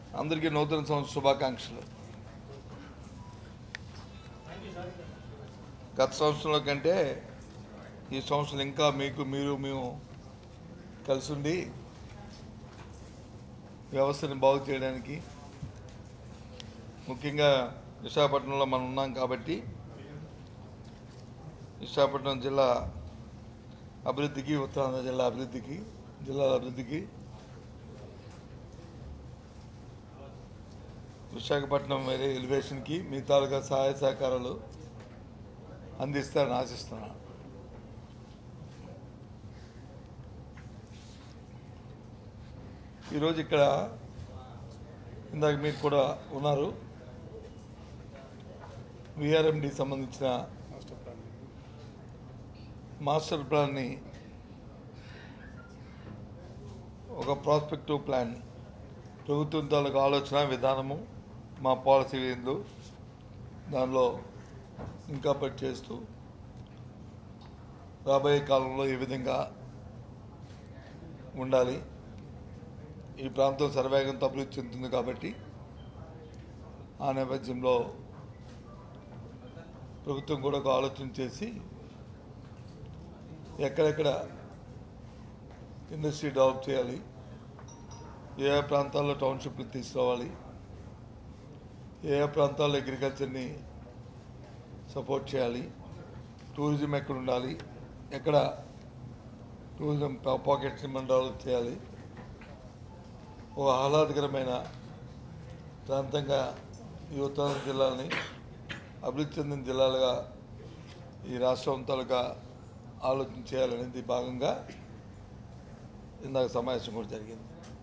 అందరికీ నూతన సంవత్సర శుభాకాంక్షలు గత సంవత్సరంలో కంటే ఈ సంవత్సరం ఇంకా మీకు మీరు మేము కలిసి ఉండి వ్యవస్థని బాగు చేయడానికి ముఖ్యంగా విశాఖపట్నంలో మనం ఉన్నాం కాబట్టి విశాఖపట్నం జిల్లా అభివృద్ధికి ఉత్తరాంధ్ర జిల్లా అభివృద్ధికి జిల్లాల అభివృద్ధికి విశాఖపట్నం వేరే ఎలివేషన్కి మీ తాలూకా సహాయ సహకారాలు అందిస్తారని ఆశిస్తున్నాను ఈరోజు ఇక్కడ ఇందాక మీరు కూడా ఉన్నారు విఆర్ఎండి సంబంధించిన మాస్టర్ ప్లాన్ని ఒక ప్రాస్పెక్టివ్ ప్లాన్ ప్రభుత్వం తాలూకు ఆలోచన విధానము మా పాలసీ ఏందో దానిలో ఇంకా పని చేస్తూ రాబోయే కాలంలో ఏ విధంగా ఉండాలి ఈ ప్రాంతం సర్వేగంతో అభివృద్ధి చెందుతుంది కాబట్టి ఆ నేపథ్యంలో ప్రభుత్వం కూడా ఒక ఆలోచన చేసి ఎక్కడెక్కడ ఇండస్ట్రీ డెవలప్ చేయాలి ఏ ఏ ప్రాంతాల్లో టౌన్షిప్లు తీసుకురావాలి ఏ ఏ ప్రాంతాల్లో అగ్రికల్చర్ని సపోర్ట్ చేయాలి టూరిజం ఎక్కడ ఉండాలి ఎక్కడ టూరిజం పాకెట్స్ని మనం డెవలప్ చేయాలి ఒక ఆహ్లాదకరమైన ప్రాంతంగా ఈ ఉత్తరాంధ్ర జిల్లాని అభివృద్ధి చెందిన జిల్లాలుగా ఈ రాష్ట్రం తాలూకా ఆలోచన చేయాలనేది భాగంగా ఇందాక సమావేశం కూడా జరిగింది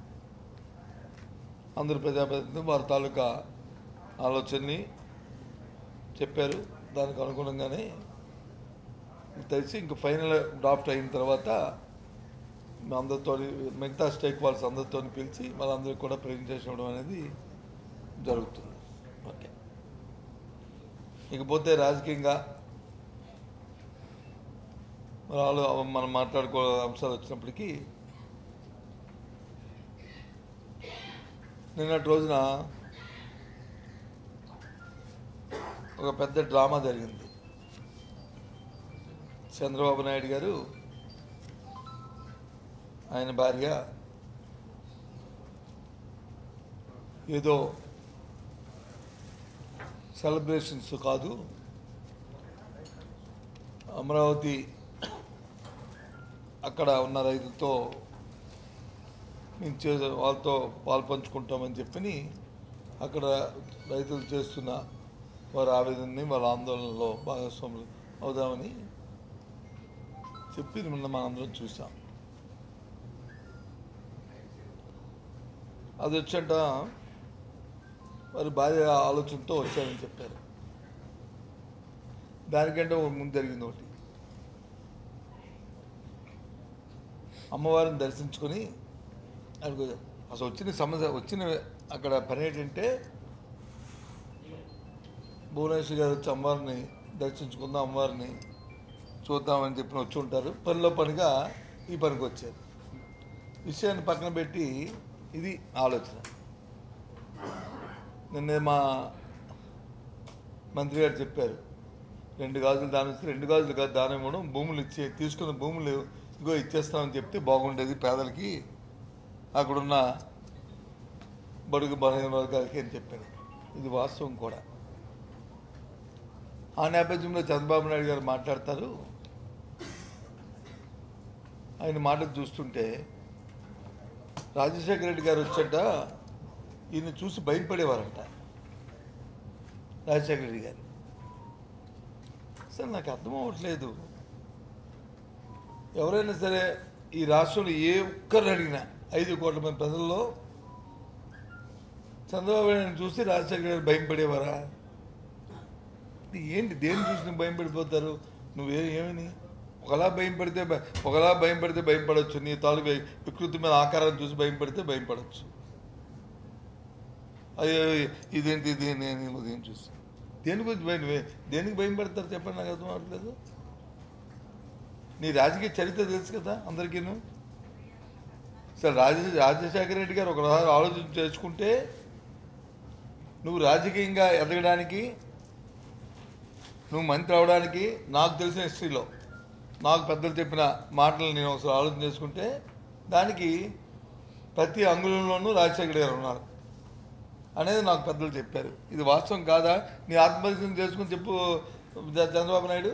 అందరు ప్రజాప్రతినిధులు వారి తాలూకా ఆలోచనని చెప్పారు దానికి అనుగుణంగానే తెలిసి ఇంక ఫైనల్ డ్రాఫ్ట్ అయిన తర్వాత మీ అందరితో మిగతా స్టేక్ వాళ్ళస్ అందరితో పిలిచి వాళ్ళందరికీ కూడా ప్రజెంటేషన్ ఇవ్వడం అనేది జరుగుతుంది ఓకే ఇకపోతే రాజకీయంగా మరి వాళ్ళు మనం మాట్లాడుకో అంశాలు వచ్చినప్పటికీ నిన్నటి రోజున ఒక పెద్ద డ్రామా జరిగింది చంద్రబాబు నాయుడు గారు ఆయన భార్య ఏదో సెలబ్రేషన్స్ కాదు అమరావతి అక్కడ ఉన్న రైతులతో మేము చే వాళ్ళతో పాలు పంచుకుంటామని చెప్పని అక్కడ రైతులు చేస్తున్న వారి ఆవేదనని వాళ్ళ ఆందోళనలో భాగస్వాములు అవుదామని చెప్పి నిన్న మనం అందరం చూసాం అది వచ్చంట వారి భార్య ఆలోచనతో వచ్చారని చెప్పారు దానికంటే ఓ ముందు జరిగింది ఒకటి అమ్మవారిని దర్శించుకొని అడుగు అసలు వచ్చిన సమస్య వచ్చిన అక్కడ పని ఏంటంటే భువనేశ్వర్ గారు వచ్చి అమ్మవారిని దర్శించుకుందాం అమ్మవారిని చూద్దామని చెప్పి వచ్చి ఉంటారు పనిలో పనిగా ఈ పనికి వచ్చారు విషయాన్ని పక్కన పెట్టి ఇది ఆలోచన నిన్నే మా మంత్రి గారు చెప్పారు రెండు గాజులు దానం ఇస్తే రెండు గాజులు కాదు దానం ఇవ్వడం భూములు ఇచ్చే తీసుకున్న భూములు ఇగో ఇచ్చేస్తామని చెప్తే బాగుండేది పేదలకి అక్కడున్న బడుగు బలహీన వర్గాలకి అని చెప్పాను ఇది వాస్తవం కూడా ఆ నేపథ్యంలో చంద్రబాబు నాయుడు గారు మాట్లాడతారు ఆయన మాటలు చూస్తుంటే రాజశేఖర రెడ్డి గారు వచ్చట ఈయన చూసి భయపడేవారంట రాజశేఖర రెడ్డి గారు అసలు నాకు అర్థం అవ్వట్లేదు ఎవరైనా సరే ఈ రాష్ట్రంలో ఏ ఒక్కరిని అడిగినా ఐదు కోట్ల మంది ప్రజల్లో చంద్రబాబు నాయుడు చూసి రాజశేఖర గారు భయం పడేవారా ఇది ఏంటి దేని చూసి నువ్వు భయం పడిపోతారు నువ్వే ఏమని ఒకలా భయం పడితే భ- ఒకలా భయం పడితే భయం పడవచ్చు నీ తాలూకు వికృతి మీద ఆకారాన్ని చూసి భయం పడితే భయం పడవచ్చు అయ్యో ఇదేంటి ఇది నేను ఉదయం చూసి దేని గురించి భయం దేనికి భయం పడతారు చెప్పండి నాకు అర్థం అవ్వట్లేదు నీ రాజకీయ చరిత్ర తెలుసు కదా అందరికీను సరే రాజ రాజశేఖర రెడ్డి గారు ఒకసారి ఆలోచన చేసుకుంటే నువ్వు రాజకీయంగా ఎదగడానికి నువ్వు మంత్రి అవడానికి నాకు తెలిసిన హిస్టరీలో నాకు పెద్దలు చెప్పిన మాటలు నేను ఒకసారి ఆలోచన చేసుకుంటే దానికి ప్రతి అంగుళంలోనూ రాజశేఖర్ గారు ఉన్నారు అనేది నాకు పెద్దలు చెప్పారు ఇది వాస్తవం కాదా నీ ఆత్మపరిచయం చేసుకుని చెప్పు చ- చంద్రబాబు నాయుడు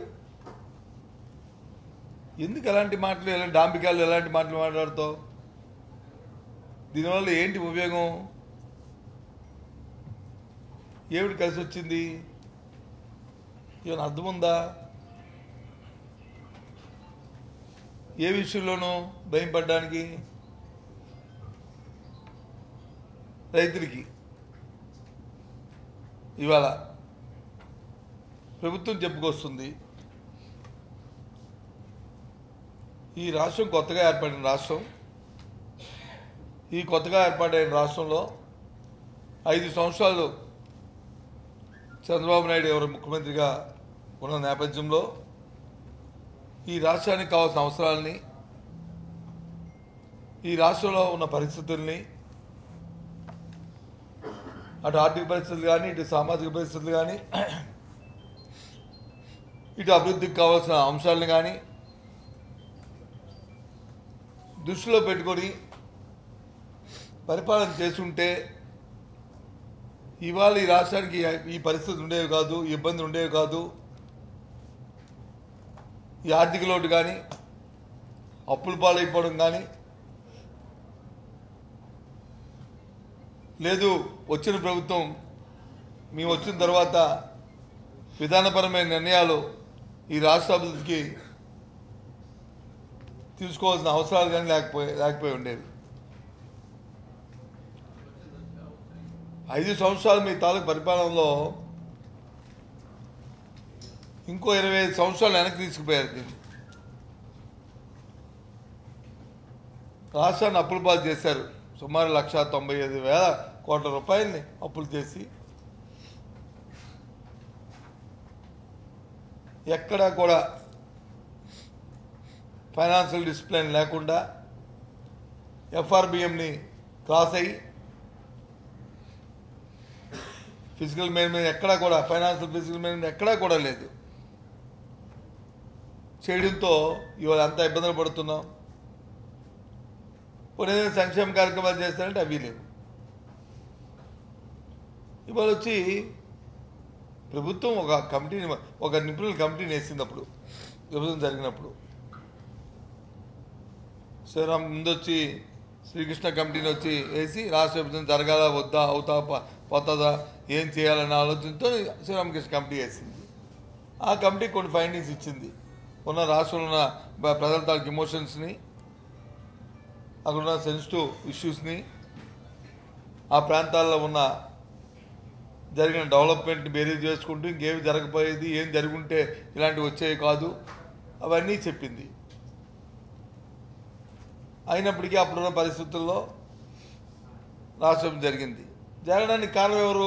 ఎందుకు ఎలాంటి మాటలు ఎలాంటి డాంబికాలు ఎలాంటి మాటలు మాట్లాడుతావు దీనివల్ల ఏంటి ఉపయోగం ఏమిటి కలిసి వచ్చింది ఏమైనా అర్థం ఉందా ఏ విషయంలోనూ భయం పడ్డానికి రైతులకి ఇవాళ ప్రభుత్వం చెప్పుకొస్తుంది ఈ రాష్ట్రం కొత్తగా ఏర్పడిన రాష్ట్రం ఈ కొత్తగా ఏర్పాటైన రాష్ట్రంలో ఐదు సంవత్సరాలు చంద్రబాబు నాయుడు ఎవరు ముఖ్యమంత్రిగా ఉన్న నేపథ్యంలో ఈ రాష్ట్రానికి కావాల్సిన అవసరాలని ఈ రాష్ట్రంలో ఉన్న పరిస్థితుల్ని అటు ఆర్థిక పరిస్థితులు కానీ ఇటు సామాజిక పరిస్థితులు కానీ ఇటు అభివృద్ధికి కావాల్సిన అంశాలను కానీ దృష్టిలో పెట్టుకొని పరిపాలన చేస్తుంటే ఇవాళ ఈ రాష్ట్రానికి ఈ పరిస్థితి ఉండేవి కాదు ఈ ఇబ్బందులు ఉండేవి కాదు ఈ ఆర్థిక లోటు కానీ అప్పుల పాలైపోవడం కానీ లేదు వచ్చిన ప్రభుత్వం మేము వచ్చిన తర్వాత విధానపరమైన నిర్ణయాలు ఈ రాష్ట్ర అభివృద్ధికి తీసుకోవాల్సిన అవసరాలు కానీ లేకపోయి లేకపోయి ఉండేవి ఐదు సంవత్సరాలు మీ తాలూకు పరిపాలనలో ఇంకో ఇరవై ఐదు సంవత్సరాలు వెనక్కి తీసుకుపోయారు దీన్ని రాష్ట్రాన్ని అప్పుల పాలు చేశారు సుమారు లక్ష తొంభై ఐదు వేల కోట్ల రూపాయలని అప్పులు చేసి ఎక్కడా కూడా ఫైనాన్షియల్ డిసిప్లిన్ లేకుండా ఎఫ్ఆర్బిఎంని క్రాస్ అయ్యి ఫిజికల్ మేనేజ్మెంట్ ఎక్కడా కూడా ఫైనాన్షియల్ ఫిజికల్ మేనేజ్మెంట్ ఎక్కడా కూడా లేదు చేయడంతో ఇవాళ అంత ఇబ్బందులు పడుతున్నాం ఇప్పుడు ఏదైనా సంక్షేమ కార్యక్రమాలు చేస్తారంటే అవి లేవు ఇవాళ వచ్చి ప్రభుత్వం ఒక కమిటీని ఒక నిపుణుల కమిటీని వేసింది అప్పుడు విభజన జరిగినప్పుడు శ్రీరామ్ ముందొచ్చి శ్రీకృష్ణ కమిటీని వచ్చి వేసి రాష్ట్ర విభజన జరగాలా వద్దా అవుతా ప- పోతుందా ఏం చేయాలనే ఆలోచనతో శ్రీరామకృష్ణ కమిటీ వేసింది ఆ కమిటీ కొన్ని ఫైండింగ్స్ ఇచ్చింది ఉన్న రాష్ట్రంలో ఉన్న ప- ప్రజల తాలూకు ఎమోషన్స్ని అక్కడ ఉన్న సెన్సిటివ్ ఇష్యూస్ని ఆ ప్రాంతాల్లో ఉన్న జరిగిన డెవలప్మెంట్ని బేరీజ్ చేసుకుంటూ ఇంకేమి జరగపోయేది ఏం జరుగుంటే ఇలాంటివి వచ్చేవి కాదు అవన్నీ చెప్పింది అయినప్పటికీ అప్పుడున్న పరిస్థితుల్లో రాష్ట్రం జరిగింది జరగడానికి కారణం ఎవరు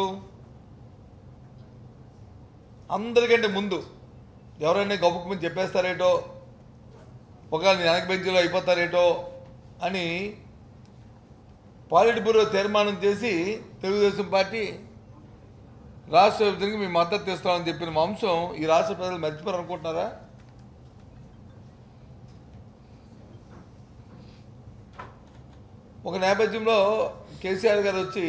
అందరికంటే ముందు ఎవరైనా గొప్పకుమని చెప్పేస్తారేటో ఒకవేళ నేను వెనక బెంచ్లో అయిపోతారేటో అని పాలిట్ బ్యూరో తీర్మానం చేసి తెలుగుదేశం పార్టీ రాష్ట్ర విభజనకి మేము మద్దతు ఇస్తామని చెప్పిన మా అంశం ఈ రాష్ట్ర ప్రజలు మర్చిపోరు అనుకుంటున్నారా ఒక నేపథ్యంలో కేసీఆర్ గారు వచ్చి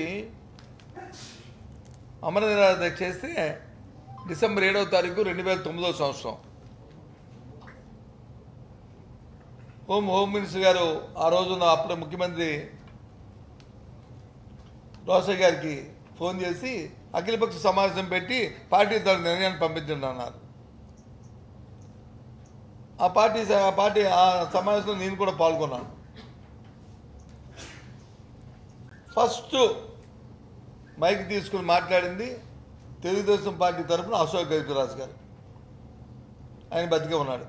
అమర నిరాధ చేస్తే డిసెంబర్ ఏడవ తారీఖు రెండు వేల తొమ్మిదవ సంవత్సరం హోమ్ హోమ్ మినిస్టర్ గారు ఆ రోజున అప్పుడు ముఖ్యమంత్రి రోసయ్య గారికి ఫోన్ చేసి అఖిలపక్ష సమావేశం పెట్టి పార్టీ తన నిర్ణయాన్ని పంపించండి అన్నారు ఆ పార్టీ ఆ పార్టీ ఆ సమావేశంలో నేను కూడా పాల్గొన్నాను ఫస్ట్ మైక్ తీసుకుని మాట్లాడింది తెలుగుదేశం పార్టీ తరఫున అశోక్ గజరాజు గారు ఆయన బతికే ఉన్నాడు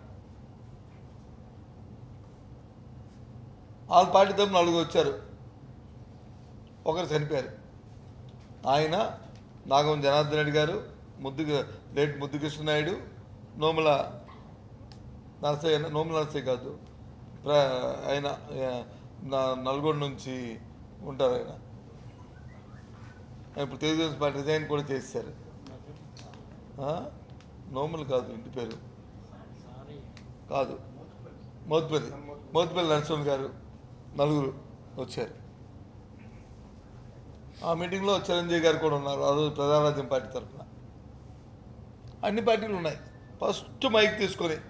వాళ్ళ పార్టీ తరఫున నలుగురు వచ్చారు ఒకరు చనిపోయారు ఆయన నాగం జనార్దన్ రెడ్డి గారు ముద్దు లేట్ ముద్దుకృష్ణ నాయుడు నోముల నరసయ్య నోముల నరసయ్య కాదు ప్ర- ఆయన ఆ, నా- నల్గొండ నుంచి ఉంటారు ఆయన ఇప్పుడు తెలుగుదేశం పార్టీ రిజైన్ కూడా చేశారు ఆ? నోములు కాదు ఇంటి పేరు కాదు మోత్పల్లి మోత్పల్లి నరసింహ గారు నలుగురు వచ్చారు ఆ మీటింగ్లో చిరంజీవి గారు కూడా ఉన్నారు ఆ రోజు ప్రధానరాజ్యం పార్టీ తరఫున అన్ని పార్టీలు ఉన్నాయి ఫస్ట్ మైక్ తీసుకొని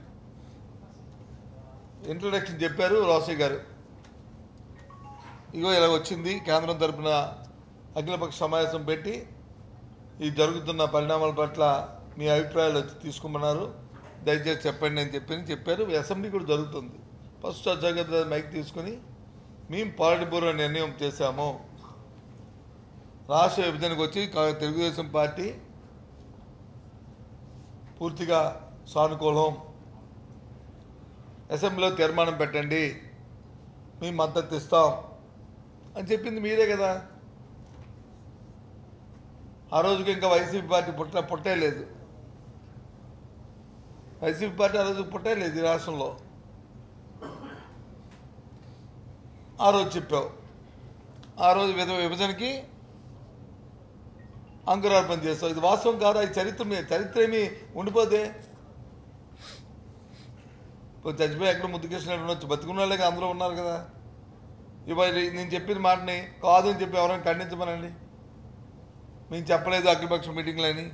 ఇంట్రడక్షన్ చెప్పారు రోసయ్య గారు ఇగో ఇలా వచ్చింది కేంద్రం తరపున అఖిలపక్ష సమావేశం పెట్టి ఈ జరుగుతున్న పరిణామాల పట్ల మీ అభిప్రాయాలు వచ్చి తీసుకోమన్నారు దయచేసి చెప్పండి అని చెప్పి చెప్పారు అసెంబ్లీ కూడా జరుగుతుంది ఫస్ట్ జగత్ మైక్ తీసుకుని మేము పాలిట్ బ్యూరో నిర్ణయం చేశాము రాష్ట్ర విభజనకు వచ్చి కా- తెలుగుదేశం పార్టీ పూర్తిగా సానుకూలం అసెంబ్లీలో తీర్మానం పెట్టండి మేము మద్దతు ఇస్తాం అని చెప్పింది మీరే కదా ఆ రోజుకి ఇంకా వైసీపీ పార్టీ పుట్ట పుట్టే లేదు వైసీపీ పార్టీ ఆ రోజు పుట్టే లేదు ఈ రాష్ట్రంలో ఆ రోజు చెప్పావు ఆ రోజు విధ విభజనకి అంకురార్పణ చేస్తావు ఇది వాస్తవం కాదా ఈ చరిత్ర మీ- చరిత్ర ఏమి ఉండిపోతే ఇప్పుడు చచ్చిపోయి ఎక్కడ ముద్దుకృష్ణ ఉండొచ్చు బతుకున్న వాళ్ళే అందులో ఉన్నారు కదా ఇవాళ నేను చెప్పిన మాటని కాదు అని చెప్పి ఎవరైనా ఖండించమనండి మేము చెప్పలేదు అఖిలపక్ష మీటింగ్లు అని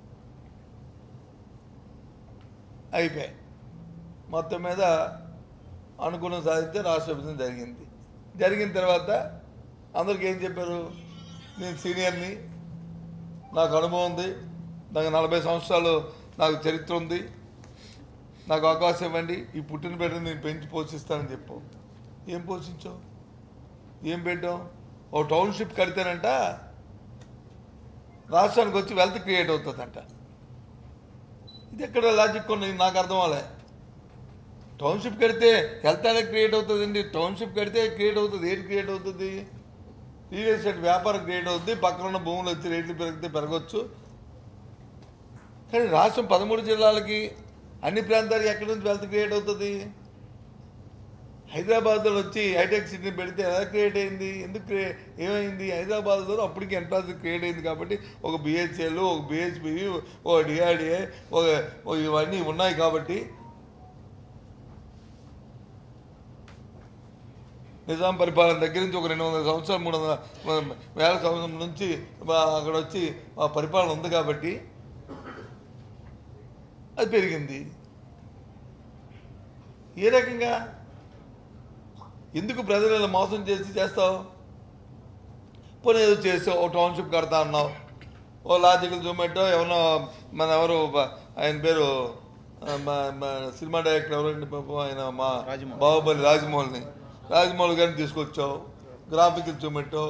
అయిపోయాయి మొత్తం మీద అనుకూలం సాధిస్తే రాష్ట్ర విభజన జరిగింది జరిగిన తర్వాత అందరికి ఏం చెప్పారు నేను సీనియర్ని నాకు అనుభవం ఉంది నాకు నలభై సంవత్సరాలు నాకు చరిత్ర ఉంది నాకు అవకాశం ఇవ్వండి ఈ పుట్టిన బిడ్డని నేను పెంచి పోషిస్తానని చెప్పు ఏం పోషించావు ఏం పెట్టావు ఓ టౌన్షిప్ కడితేనంట రాష్ట్రానికి వచ్చి వెల్త్ క్రియేట్ అవుతుందంట ఇది ఎక్కడ లాజిక్ ఉన్నది నాకు అర్థం అవ్వలే టౌన్షిప్ కడితే హెల్త్ అనేది క్రియేట్ అవుతుందండి టౌన్షిప్ కడితే క్రియేట్ అవుతుంది ఏంటి క్రియేట్ అవుతుంది రియల్ ఎస్టేట్ వ్యాపారం క్రియేట్ అవుతుంది పక్కన ఉన్న భూములు వచ్చి రేట్లు పెరిగితే పెరగచ్చు కానీ రాష్ట్రం పదమూడు జిల్లాలకి అన్ని ప్రాంతాలకి ఎక్కడి నుంచి వెల్త్ క్రియేట్ అవుతుంది హైదరాబాద్లో వచ్చి హైటెక్ సిటీని పెడితే ఎలా క్రియేట్ అయింది ఎందుకు క్రియే ఏమైంది హైదరాబాద్లో అప్పటికి ఎంట్రాన్స్ క్రియేట్ అయింది కాబట్టి ఒక బిహెచ్ఎల్ ఒక బిహెచ్పి ఒక డిఆర్డిఏ ఒక ఒక ఇవన్నీ ఉన్నాయి కాబట్టి నిజాం పరిపాలన దగ్గర నుంచి ఒక రెండు వందల సంవత్సరాలు మూడు వందల వేల సంవత్సరం నుంచి ఆ అక్కడ వచ్చి ఆ పరిపాలన ఉంది కాబట్టి అది పెరిగింది ఏ రకంగా ఎందుకు ప్రజలను మోసం చేసి చేస్తావు పోనీ ఏదో చేసావు ఓ టౌన్షిప్ కడతా అన్నావు ఓ లాజికల్ జొమాటో ఎవరో మన ఎవరు బ- ఆయన పేరు ఆ, మా- మా సినిమా డైరెక్టర్ ఎవరండి పాపం ఆయన మా రాజమౌళి. బాహుబలి రాజమౌళిని రాజమౌళి గారిని తీసుకొచ్చావు గ్రాఫికల్ జొమాటో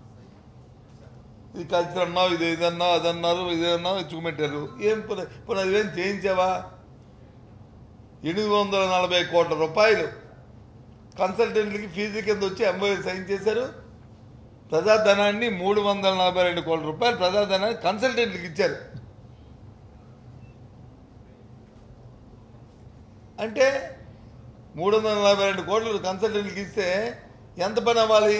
ఇది కల్చర్ అన్నావు ఇది ఇది అన్నావు అది అన్నారు ఇది అన్నావు ఇది చూపెట్టారు ఏం పోనీ పోనీ అదేం చేయించావా ఎనిమిది వందల నలభై కోట్ల రూపాయలు కన్సల్టెంట్లకి ఫీజు కింద వచ్చి ఎంఓఏ సైన్ చేశారు ప్రజాధనాన్ని మూడు వందల నలభై రెండు కోట్ల రూపాయలు ప్రజాధనాన్ని కన్సల్టెంట్లకు ఇచ్చారు అంటే మూడు వందల నలభై రెండు కోట్లు కన్సల్టెంట్కి ఇస్తే ఎంత పని అవ్వాలి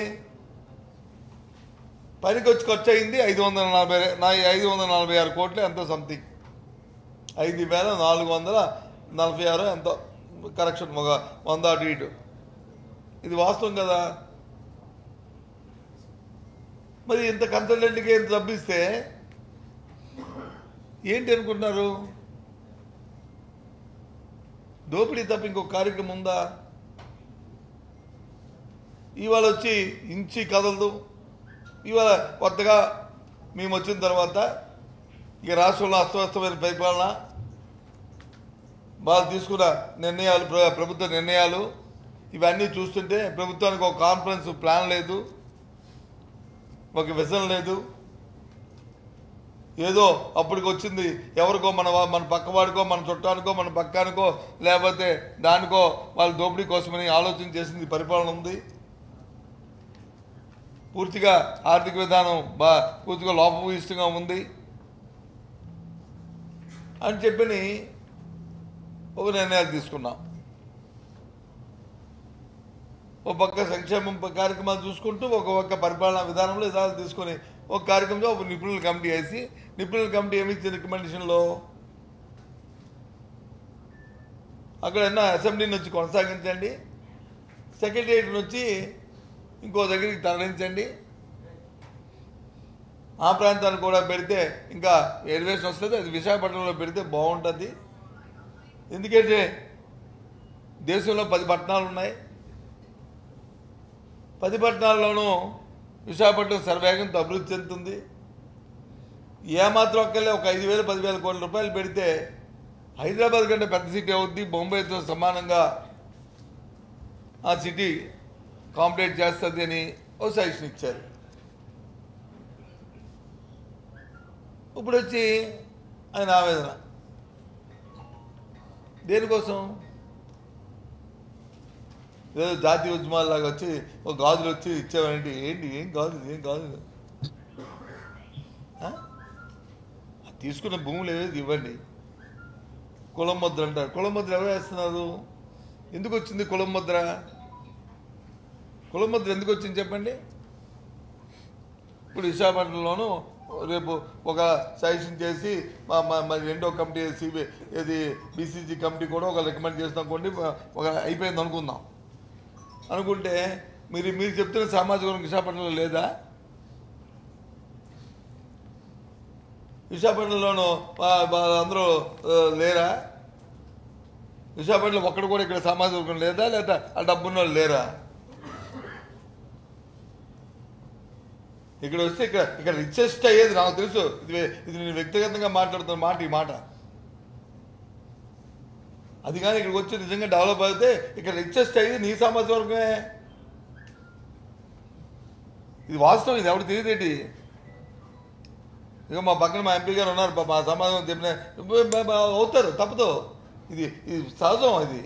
పనికి వచ్చి ఖర్చు అయింది ఐదు వందల నలభై నా ఐదు వందల నలభై ఆరు కోట్లు ఎంతో సంథింగ్ ఐదు వేల నాలుగు వందల నలభై ఆరు ఎంతో కరెక్షన్ ఒక వంద అటు ఇటు ఇది వాస్తవం కదా మరి ఇంత కన్సల్టెంట్కి ఇంత డబ్బిస్తే ఏంటి అనుకుంటున్నారు దోపిడీ తప్ప ఇంకొక కార్యక్రమం ఉందా ఇవాళ వచ్చి ఇంచి కదలదు ఇవాళ కొత్తగా మేము వచ్చిన తర్వాత ఇక రాష్ట్రంలో అస్తవ్యస్తమైన పరిపాలన వాళ్ళు తీసుకున్న నిర్ణయాలు ప్ర- ప్రభుత్వ నిర్ణయాలు ఇవన్నీ చూస్తుంటే ప్రభుత్వానికి ఒక కాన్ఫరెన్స్ ప్లాన్ లేదు ఒక విజన్ లేదు ఏదో అప్పటికి వచ్చింది ఎవరికో మన వా- మన పక్కవాడికో మన చుట్టానికో మన పక్కానికో లేకపోతే దానికో వాళ్ళ దోపిడీ కోసమని ఆలోచన చేసింది పరిపాలన ఉంది పూర్తిగా ఆర్థిక విధానం బా పూర్తిగా లోపభూయిష్టంగా ఉంది అని చెప్పని ఒక నిర్ణయాలు తీసుకున్నాం ఒక పక్క సంక్షేమం కార్యక్రమాలు చూసుకుంటూ ఒక పక్క పరిపాలనా విధానంలో విధానాలు తీసుకొని ఒక కార్యక్రమంలో ఒక నిపుణుల కమిటీ వేసి నిపుణుల కమిటీ ఏమి ఇచ్చిన రికమెండేషన్లో అక్కడ ఉన్న అసెంబ్లీని వచ్చి కొనసాగించండి సెక్రటరియట్ నుంచి ఇంకో దగ్గరికి తరలించండి ఆ ప్రాంతాన్ని కూడా పెడితే ఇంకా ఎలివేషన్ వస్తుంది అది విశాఖపట్నంలో పెడితే బాగుంటుంది ఎందుకంటే దేశంలో పది పట్టణాలు ఉన్నాయి పది పట్టణాల్లోనూ విశాఖపట్నం సర్వేగంతో అభివృద్ధి చెందుతుంది ఏమాత్రం ఒక్కలే ఒక ఐదు వేలు పదివేల కోట్ల రూపాయలు పెడితే హైదరాబాద్ కంటే పెద్ద సిటీ అవుద్ది బొంబాయితో సమానంగా ఆ సిటీ కాంప్లీట్ చేస్తుంది అని ఓ సజెషన్ ఇచ్చారు ఇప్పుడు వచ్చి ఆయన ఆవేదన దేనికోసం ఏదో జాతీయ ఉద్యమాల్లాగా వచ్చి ఒక గాజులు వచ్చి ఇచ్చేవారంటే ఏంటి ఏం గాజులు ఏం గాజులు ఆ? ఆ తీసుకున్న భూములు ఏవేది ఇవ్వండి కులం ముద్ర అంటారు కులం ముద్ర ఎవరు వేస్తున్నారు ఎందుకు వచ్చింది కులం ముద్ర కులం ముద్ర ఎందుకు వచ్చింది చెప్పండి ఇప్పుడు విశాఖపట్నంలోనూ రేపు ఒక సజెషన్ చేసి మా మా- మరి రెండో కమిటీ సిబి ఇది బీసీసీ కమిటీ కూడా ఒక రికమెండ్ చేస్తాం అనుకోండి ఒక అయిపోయింది అనుకుందాం అనుకుంటే మీరు మీరు చెప్తున్న సామాజిక వర్గం విశాఖపట్నంలో లేదా విశాఖపట్నంలోనూ వా- వా- అందరూ ఆ, లేరా విశాఖపట్నంలో ఒక్కడు కూడా ఇక్కడ సామాజిక వర్గం లేదా లేదా ఆ డబ్బున్న వాళ్ళు లేరా ఇక్కడ వస్తే ఇక్కడ ఇక్కడ రిచెస్ట్ అయ్యేది నాకు తెలుసు ఇది ఇది నేను వ్యక్తిగతంగా మాట్లాడుతున్న మాట ఈ మాట అది కానీ ఇక్కడికి వచ్చి నిజంగా డెవలప్ అయితే ఇక్కడ రిచెస్ట్ అయ్యేది నీ సామాజిక వర్గమే ఇది వాస్తవం ఇది ఎవరు తెలియదేంటి ఇక మా పక్కన మా ఎంపీ గారు ఉన్నారు పాపం, మా సమాజం చెప్పిన బ- బ- బ- అవుతారు తప్పదు ఇది ఇది సహజం ఇది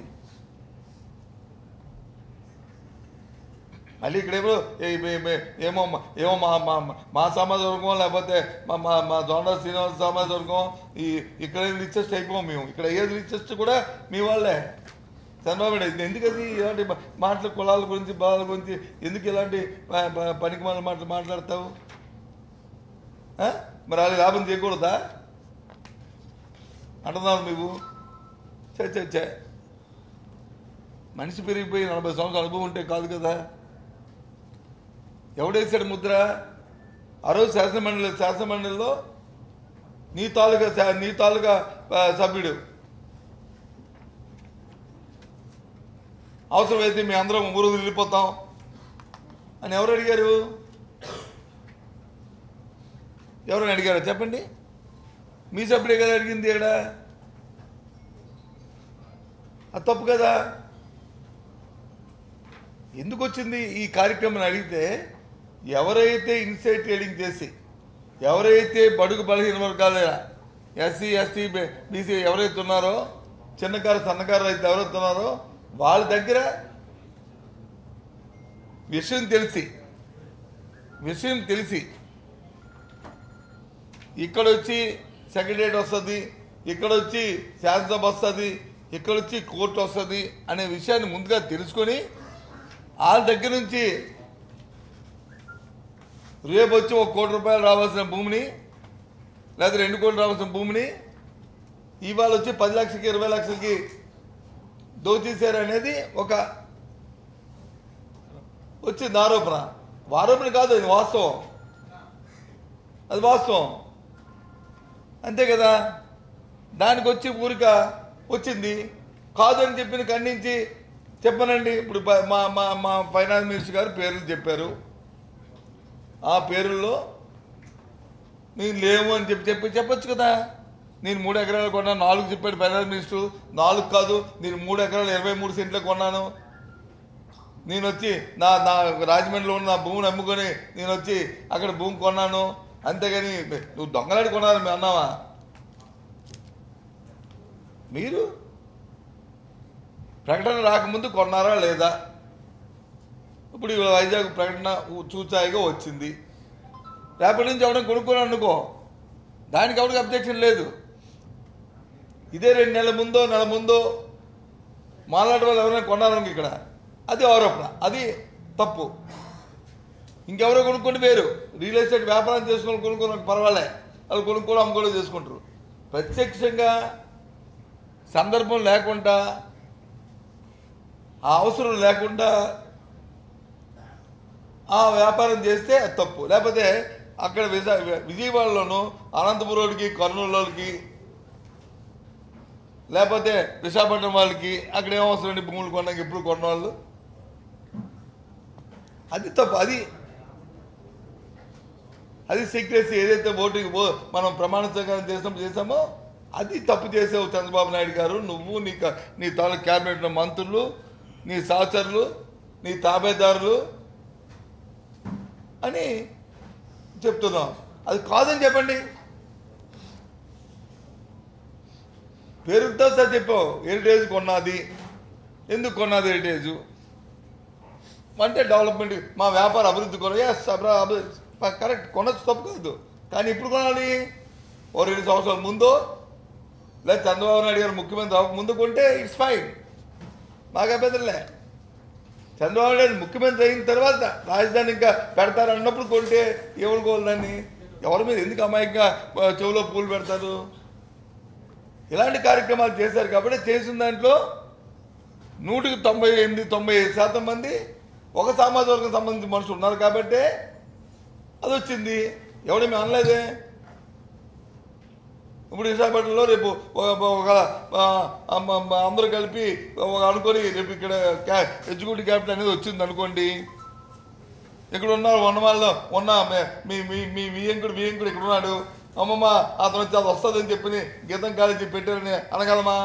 మళ్ళీ ఇక్కడేమో ఏ- ఏ- ఏ- ఏమో మా- ఏమో మా మా మా సమాజ వర్గం లేకపోతే మా మా మా దొండ శ్రీనివాస సమాజ వర్గం ఈ ఇక్కడ రిచెస్ట్ అయిపోం మేము ఇక్కడ ఏది రిచెస్ట్ కూడా మీ వాళ్ళే చంద్రబాబు నాయుడు ఇది ఎందుకు అది ఇలాంటి మా- మాటల కులాల గురించి బాధల గురించి ఎందుకు ఇలాంటి ప- ప- పనికి మాల మాటలు మాట్లాడతావు ఆ? మరి వాళ్ళు లాభం చేయకూడదా అంటున్నావు నువ్వు చే చే చే మనిషి పెరిగిపోయి నలభై సంవత్సరాల అనుభవం ఉంటే కాదు కదా ఎవడేశాడు ముద్ర ఆ రోజు శాసనమండలి శాసనమండలిలో నీ తాలూకా శా- నీ తాలూకా ఆ, సభ్యుడు అవసరమైతే మీ అందరం ఊరు వెళ్ళిపోతాం అని ఎవరు అడిగారు ఎవరైనా అడిగారా చెప్పండి మీ సభ్యుడే కదా అడిగింది ఇక్కడ అది తప్పు కదా ఎందుకు వచ్చింది ఈ కార్యక్రమం అడిగితే ఎవరైతే ఇన్సైడ్ ట్రేడింగ్ చేసి ఎవరైతే బడుగు బలహీన వర్గాల ఎస్సీ ఎస్టీ బీసీ ఎవరైతే ఉన్నారో చిన్నకారు సన్నకారు అయితే ఎవరైతే ఉన్నారో వాళ్ళ దగ్గర విషయం తెలిసి విషయం తెలిసి ఇక్కడ వచ్చి సెక్రటరియట్ వస్తుంది ఇక్కడ వచ్చి శాసనసభ వస్తుంది ఇక్కడ వచ్చి కోర్టు వస్తుంది అనే విషయాన్ని ముందుగా తెలుసుకొని వాళ్ళ దగ్గర నుంచి రేపు వచ్చి ఒక కోటి రూపాయలు రావాల్సిన భూమిని లేదా రెండు కోట్లు రావాల్సిన భూమిని ఇవాళ వచ్చి పది లక్షలకి ఇరవై లక్షలకి దోచేశారు అనేది ఒక వచ్చింది ఆరోపణ ఆరోపణ కాదు అది వాస్తవం అది వాస్తవం అంతే కదా దానికి వచ్చి ఊరిక వచ్చింది కాదు అని చెప్పిన ఖండించి చెప్పనండి ఇప్పుడు ప- మా మా మా ఫైనాన్స్ మినిస్టర్ గారు పేర్లు చెప్పారు ఆ పేరుల్లో నేను లేవు అని చెప్పి చెప్పి చెప్పొచ్చు కదా నేను మూడు ఎకరాలు కొన్నాను నాలుగు చెప్పాడు ఫైనాన్స్ మినిస్టర్ నాలుగు కాదు నేను మూడు ఎకరాలు ఇరవై మూడు సెంట్లు కొన్నాను నేను వచ్చి నా నా రాజమండ్రిలో ఉన్న నా భూమిని అమ్ముకొని నేను వచ్చి అక్కడ భూమి కొన్నాను అంతేగాని నువ్వు దొంగలాడి కొనాలని మేము అన్నావా మీరు ప్రకటన రాకముందు కొన్నారా లేదా ఇప్పుడు ఇవాళ వైజాగ్ ప్రకటన ఊ- చూచాయిగా వచ్చింది రేపటి నుంచి ఎవరైనా కొనుక్కోని అనుకో దానికి ఎవరికి అబ్జెక్షన్ లేదు ఇదే రెండు నెలల ముందో నెల ముందో మాలాంటి వాళ్ళు ఎవరైనా కొన్నారనుకో ఇక్కడ అది ఆరోపణ అది తప్పు ఇంకెవరో కొనుక్కుంటే వేరు రియల్ ఎస్టేట్ వ్యాపారం చేసుకుని కొనుక్కోవడం పర్వాలే వాళ్ళు కొనుక్కోవడం అమ్ముకోవడం చేసుకుంటారు ప్రత్యక్షంగా సందర్భం లేకుండా ఆ అవసరం లేకుండా ఆ వ్యాపారం చేస్తే అది తప్పు లేకపోతే అక్కడ విజ విజయవాడలోను అనంతపురంకి కర్నూలులోకి లేకపోతే విశాఖపట్నం వాళ్ళకి అక్కడ ఏం అవసరం అండి భూములు కొనడానికి ఎప్పుడు కొన్న వాళ్ళు అది తప్పు అది అది సీక్రెసీ ఏదైతే ఓటింగ్ ఓ- మనం ప్రమాణ స్వీకారం చేసినప్పుడు చేసామో అది తప్పు చేసావు చంద్రబాబు నాయుడు గారు నువ్వు నీ క- నీ తాలూకు క్యాబినెట్ మంత్రులు నీ సహచరులు నీ తాబేదారులు అని చెప్తున్నాం అది కాదని చెప్పండి పేరుతో సార్ చెప్పావు హెరిటేజ్ కొన్నది ఎందుకు కొన్నది హెరిటేజ్ అంటే డెవలప్మెంట్ మా వ్యాపార అభివృద్ధి కొన ఎస్ కరెక్ట్ కొనొచ్చు తప్పు కాదు కానీ ఇప్పుడు కొనాలి ఓ రెండు సంవత్సరాల ముందు లేదా చంద్రబాబు నాయుడు గారు ముఖ్యమంత్రి అవ్వక ముందు కొంటే ఇట్స్ ఫైన్ మాకు అభ్యంతరలే చంద్రబాబు నాయుడు ముఖ్యమంత్రి అయిన తర్వాత రాజధాని ఇంకా పెడతారు అన్నప్పుడు కొంటే ఎవరు కోదాన్ని ఎవరి మీద ఎందుకు అమాయకంగా ఆ, చెవిలో పూలు పెడతారు ఇలాంటి కార్యక్రమాలు చేశారు కాబట్టి చేసిన దాంట్లో నూటికి తొంభై ఎనిమిది తొంభై ఐదు శాతం మంది ఒక సామాజిక వర్గం సంబంధించిన మనుషులు ఉన్నారు కాబట్టి అది వచ్చింది ఎవడేమి అనలేదే ఇప్పుడు విశాఖపట్నంలో రేపు ఒక ఒక, ఆ, అమ్మ- అమ్మ అందరూ కలిపి ఒక అనుకొని రేపు ఇక్కడ క్యా- ఎగ్జిక్యూటివ్ క్యాపిటల్ అనేది వచ్చింది అనుకోండి ఇక్కడ ఉన్నారు ఉన్నవాళ్ళు ఉన్న మే- మీ మీ మీ వియంకుడు వియంకుడు ఇక్కడ ఉన్నాడు అమ్మమ్మ అతను వచ్చి అది వస్తుందని చెప్పి గీతం కాలేజీ పెట్టారని అనగలమా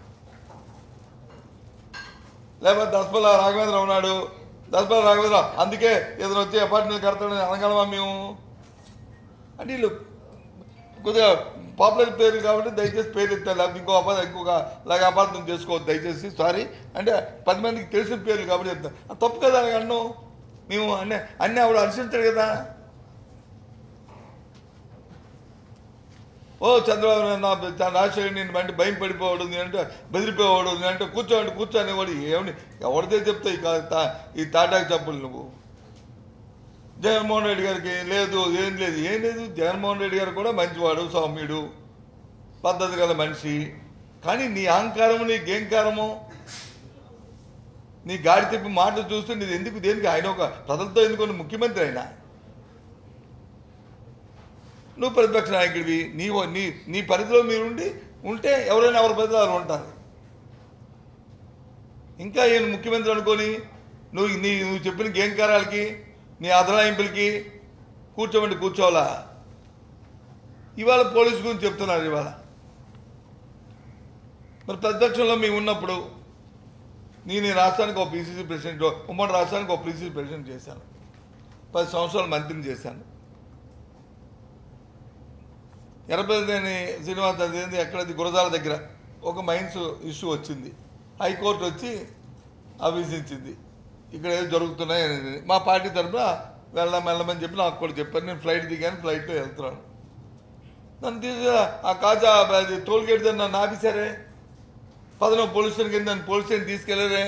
లేకపోతే దసపల్ల రాఘవేంద్ర ఉన్నాడు దసపల్ల రాఘవేంద్ర అందుకే ఏదైనా వచ్చి అపార్ట్మెంట్ కడతాడని అనగలమా మేము అంటే వీళ్ళు కొద్దిగా పాపులర్ పేరు కాబట్టి దయచేసి పేరు ఎత్తారు లేకపోతే ఇంకో అపార్థం ఇంకొక లాగా అపార్థం చేసుకోవద్దు దయచేసి సారీ అంటే పది మందికి తెలిసిన పేర్లు కాబట్టి చెప్తాను అది తప్పు కదా అని అన్ను మేము అన్నీ అన్నీ ఆవిడ అనుసరించాడు కదా ఓ చంద్రబాబు నాయుడు నా నా రాజశేఖర్ నేను అంటే భయం పడిపోవడం నేనంటే బెదిరిపోవడం నేనంటే కూర్చోండి కూర్చొని వాడు ఏమని ఎవరిదే చెప్తావు ఈ కా- తా- ఈ తాటాకు చెప్పులు నువ్వు జగన్మోహన్ రెడ్డి గారికి లేదు ఏం లేదు ఏం లేదు జగన్మోహన్ రెడ్డి గారు కూడా మంచివాడు సౌమ్యుడు పద్ధతి గల మనిషి కానీ నీ అహంకారము నీ గేంకారము నీ గాడి తిప్పి మాటలు చూస్తే నీది ఎందుకు దేనికి ఆయన ఒక ప్రజలతో ఎందుకు ముఖ్యమంత్రి అయినా నువ్వు ప్రతిపక్ష నాయకుడివి నీ నీ నీ పరిధిలో మీరుండి ఉంటే ఎవరైనా ఎవరి పరిధిలో వారు ఉంటారు ఇంకా ఈయన ముఖ్యమంత్రి అనుకొని నువ్వు నీ నువ్వు చెప్పిన గేంకారాలకి నీ అదలాయింపులకి కూర్చోమండి కూర్చోవాలా ఇవాళ పోలీసు గురించి చెప్తున్నారు ఇవాళ మరి ప్రతిపక్షంలో మేము ఉన్నప్పుడు నేను ఈ రాష్ట్రానికి ఒక పీసీసీ ప్రెసిడెంట్ ఉమ్మడి రాష్ట్రానికి ఒక పీసీసీ ప్రెసిడెంట్ చేశాను పది సంవత్సరాలు మంత్రిని చేశాను ఎర్రబెల్లిదేని శ్రీనివాస్ అదేంది ఎక్కడది గురజాల దగ్గర ఒక మైన్స్ ఇష్యూ వచ్చింది హైకోర్టు వచ్చి అభిశించింది ఇక్కడ ఏదో జరుగుతున్నాయి అనేది మా పార్టీ తరఫున వెళ్దాం వెళ్ళమని చెప్పి నాకు కూడా చెప్పారు నేను ఫ్లైట్ దిగాను ఫ్లైట్లో వెళ్తున్నాను నన్ను తీసి ఆ కాజా అది టోల్ గేట్ దగ్గర నన్ను ఆపేశారే పదనో పోలీస్ స్టేషన్ కింద నన్ను పోలీస్ స్టేషన్ తీసుకెళ్ళరే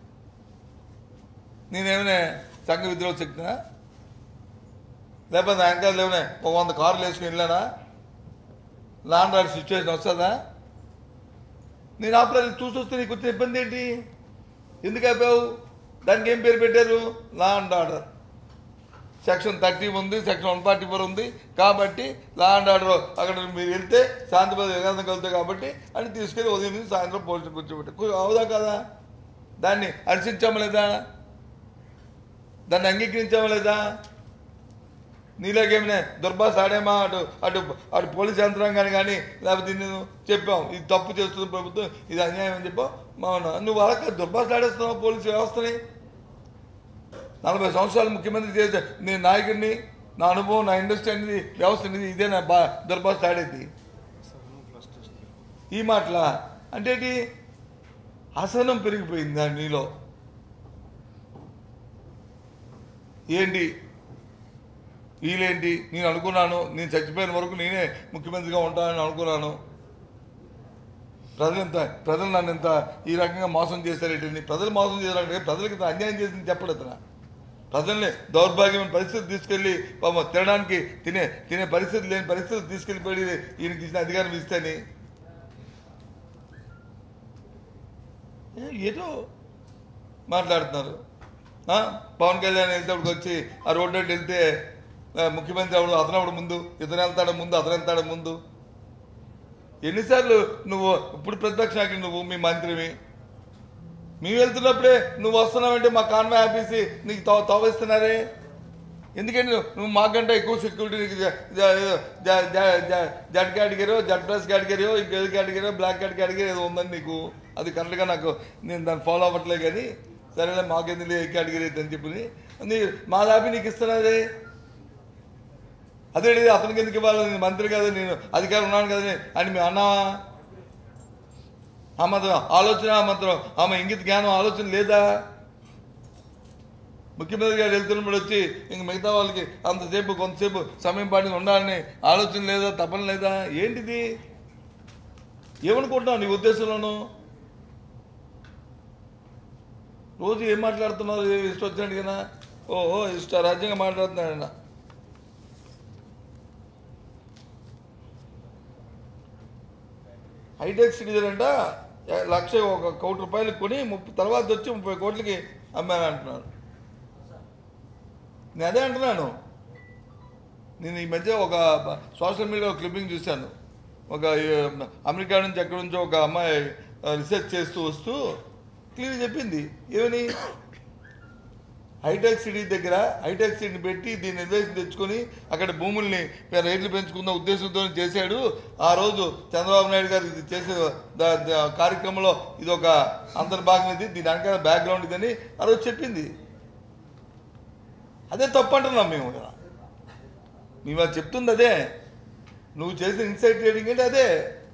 నేనేమైనా సంఘ విద్రోహ శక్తినా లేకపోతే వెనకాల లేవనే ఒక వంద కార్లు వేసుకుని వెళ్ళానా లాండ్ ఆర్డర్ సిచ్యువేషన్ వస్తుందా నేను ఆపరేషన్ చూసి వస్తే నీకు వచ్చిన ఇబ్బంది ఏంటి ఎందుకు ఆపావు దానికి ఏం పేరు పెట్టారు law and order section thirty ఉంది సెక్షన్ వన్ ఫార్టీ ఫోర్ ఉంది కాబట్టి లా అండ్ ఆర్డర్ అక్కడ మీరు వెళ్తే శాంతిపద వికాసం కలుగుతాయి కాబట్టి అని తీసుకెళ్ళి ఉదయం నుంచి సాయంత్రం పోలీసులు కూర్చోబెట్టి అవుదా కదా దాన్ని హర్షించామా లేదా దాన్ని అంగీకరించామా లేదా నీలాగేమైనా దుర్భాష ఆడేమా అటు అటు అటు పోలీస్ యంత్రాంగాన్ని కానీ లేకపోతే నేను చెప్పాం ఇది తప్పు చేస్తుంది ప్రభుత్వం ఇది అన్యాయం అని చెప్పాం మా నువ్వు అలా దుర్భాష ఆడేస్తున్నావు పోలీసు వ్యవస్థని నలభై సంవత్సరాలు ముఖ్యమంత్రి చేసే నేను నాయకుడిని నా అనుభవం నా ఇండస్ట్రీ అనేది వ్యవస్థ అనేది ఇదే నా బా దుర్భాష ఆడేది ఈ మాటల అంటే ఏంటి అసహనం పెరిగిపోయింది దాని నీలో ఏంటి వీళ్ళేంటి నేను అనుకున్నాను నేను చచ్చిపోయిన వరకు నేనే ముఖ్యమంత్రిగా ఉంటానని అనుకున్నాను ప్రజలు ఎంత ప్రజలు నన్ను ఎంత ఈ రకంగా మోసం చేశారేంటి ప్రజలు మోసం చేశారంటే ప్రజలకు ఇంత అన్యాయం చేసింది చెప్పడు అతను ప్రజల్ని దౌర్భాగ్యమైన పరిస్థితి తీసుకెళ్ళి పాపం తినడానికి తినే తినే పరిస్థితి లేని పరిస్థితి తీసుకెళ్ళిపోయి ఈయనకి ఇచ్చిన అధికారం ఇస్తేని ఏ- ఏదో మాట్లాడుతున్నారు ఆ? పవన్ కళ్యాణ్ వెళ్తేప్పుడు వచ్చి ఆ రోడ్డు అటు వెళ్తే ఆ, ముఖ్యమంత్రి అవడు అతను అవడు ముందు ఇతను వెళ్తాడు ముందు అతను వెళ్తాడు ముందు ఎన్నిసార్లు నువ్వు ఇప్పుడు ప్రతిపక్ష నాయకుడు నువ్వు మీ మంత్రివి మేము వెళ్తున్నప్పుడే నువ్వు వస్తున్నావంటే మా కాన్వే ఆఫీసి నీకు తవ తవ్విస్తున్నారే ఎందుకంటే నువ్వు- నువ్వు మాకంటే ఎక్కువ సెక్యూరిటీ నీకు జ- జ- జ- జ- జ- Z category Z plus category ఇంకేది కేటగిరీ బ్లాక్ కేటగిరీ ఏదో ఉందని నీకు అది కరెక్ట్గా నాకు నేను దాన్ని ఫాలో అవ్వట్లే కానీ సరేలే మాకెందుకు ఏ కేటగిరీ అయితే అని చెప్పి నీ మా దాపి నీకు ఇస్తున్నదే అదే అతనికి ఎందుకు ఇవ్వాలి నేను మంత్రి కదా నేను అధికారం ఉన్నాను కదా అని మీ అన్నావా ఆ మాత్రం ఆలోచన ఆ మాత్రం ఆమె ఇంగిత జ్ఞానం ఆలోచన లేదా ముఖ్యమంత్రి గారు వెళ్తున్నప్పుడు వచ్చి ఇంక మిగతా వాళ్ళకి అంతసేపు కొంతసేపు సమయం పాటి ఉండాలని ఆలోచన లేదా తపన లేదా ఏంటిది ఏమనుకుంటున్నావు నీ ఉద్దేశంలోను రోజు ఏం మాట్లాడుతున్నారు ఏ ఇష్టం వచ్చినట్టు కదా ఓ ఇష్ట రాజ్యంగా మాట్లాడుతున్నాడు ఆయన హైటెక్ సిటిజన్ అంట ఏ- లక్ష ఒక కోటి రూపాయలు కొని ముప్పై తర్వాత వచ్చి ముప్పై కోట్లకి అమ్మాను అంటున్నాడు నేను అదే అంటున్నాను నేను ఈ మధ్య ఒక బ- సోషల్ మీడియా క్లిప్పింగ్ చూశాను ఒక ఏ, అమెరికా నుంచి ఎక్కడి నుంచో ఒక అమ్మాయి ఆ, రీసెర్చ్ చేస్తూ వస్తూ క్లియర్ చెప్పింది ఏమని హైటెక్ సిటీ దగ్గర హైటెక్ సిటీని పెట్టి దీన్ని నిర్దేశం తెచ్చుకొని అక్కడ భూముల్ని రేట్లు పెంచుకున్న ఉద్దేశంతో చేశాడు ఆ రోజు చంద్రబాబు నాయుడు గారు ఇది చేసే ద- ద- కార్యక్రమంలో ఇది ఒక అంతర్భాగం ఇది దీని వెనకాల బ్యాక్గ్రౌండ్ ఇదని ఆ రోజు చెప్పింది అదే తప్పు అంటున్నాం మేము ఇక్కడ మేము అది చెప్తుంది అదే నువ్వు చేసిన ఇన్సైట్ ట్రేడింగ్ అంటే అదే